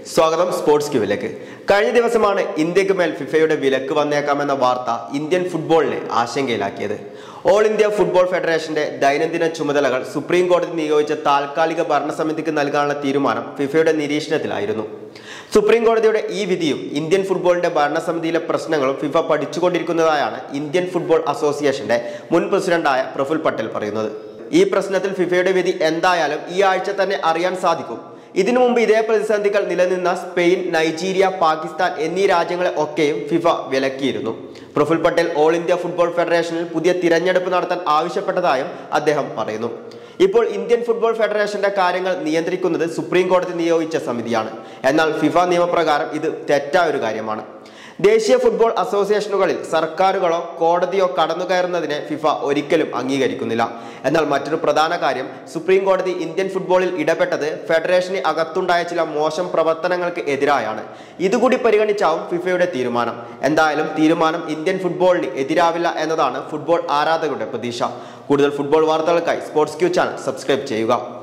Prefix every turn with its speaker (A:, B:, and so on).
A: സ്വാഗതം സ്പോർട്സ് ക്യൂവിലേക്ക് കഴിഞ്ഞ ദിവസമാണ് ഇന്ത്യക്ക് മേൽ ഫിഫയുടെ വിലക്ക് വന്നേക്കാമെന്ന വാർത്ത ഇന്ത്യൻ ഫുട്ബോളിനെ ആശങ്കയിലാക്കിയത് ഓൾ ഇന്ത്യ ഫുട്ബോൾ ഫെഡറേഷന്റെ ദൈനംദിന ചുമതലകൾ സുപ്രീം കോടതി നിയോഗിച്ച താൽക്കാലിക ഭരണസമിതിക്ക് നൽകാനുള്ള തീരുമാനം ഫിഫയുടെ നിരീക്ഷണത്തിലായിരുന്നു സുപ്രീം കോടതിയുടെ ഈ വിധിയും ഇന്ത്യൻ ഫുട്ബോളിന്റെ ഭരണസമിതിയിലെ പ്രശ്നങ്ങളും ഫിഫ പഠിച്ചുകൊണ്ടിരിക്കുന്നതായാണ് ഇന്ത്യൻ ഫുട്ബോൾ അസോസിയേഷന്റെ മുൻ പ്രസിഡന്റായ പ്രഫുൽ പട്ടേൽ പറയുന്നത് ഈ പ്രശ്നത്തിൽ ഫിഫയുടെ വിധി എന്തായാലും ഈ ആഴ്ച തന്നെ അറിയാൻ സാധിക്കും ഇതിനു മുമ്പ് ഇതേ പ്രതിസന്ധികൾ നിലനിന്ന സ്പെയിൻ നൈജീരിയ പാകിസ്ഥാൻ എന്നീ രാജ്യങ്ങളെ ഒക്കെയും ഫിഫ വിലക്കിയിരുന്നു Praful Patel all India football ഫെഡറേഷനിൽ പുതിയ തിരഞ്ഞെടുപ്പ് നടത്താൻ ആവശ്യപ്പെട്ടതായും അദ്ദേഹം പറയുന്നു ഇപ്പോൾ ഇന്ത്യൻ ഫുട്ബോൾ ഫെഡറേഷന്റെ കാര്യങ്ങൾ നിയന്ത്രിക്കുന്നത് സുപ്രീം കോടതി നിയോഗിച്ച സമിതിയാണ് എന്നാൽ ഫിഫ നിയമപ്രകാരം ഇത് തെറ്റായ ഒരു കാര്യമാണ് ദേശീയ ഫുട്ബോൾ അസോസിയേഷനുകളിൽ സർക്കാരുകളോ കോടതിയോ കടന്നുകയറുന്നതിനെ ഫിഫ ഒരിക്കലും അംഗീകരിക്കുന്നില്ല എന്നാൽ മറ്റൊരു പ്രധാന കാര്യം സുപ്രീം കോടതി ഇന്ത്യൻ ഫുട്ബോളിൽ ഇടപെട്ടത് ഫെഡറേഷന് അകത്തുണ്ടായ ചില മോശം പ്രവർത്തനങ്ങൾക്ക് എതിരായാണ് ഇതുകൂടി പരിഗണിച്ചാവും ഫിഫയുടെ തീരുമാനം എന്തായാലും തീരുമാനം ഇന്ത്യൻ ഫുട്ബോളിന് എതിരാവില്ല എന്നതാണ് ഫുട്ബോൾ ആരാധകരുടെ പ്രതീക്ഷ കൂടുതൽ ഫുട്ബോൾ വാർത്തകൾക്കായി സ്പോർട്സ് ക്യൂ ചാനൽ സബ്സ്ക്രൈബ് ചെയ്യുക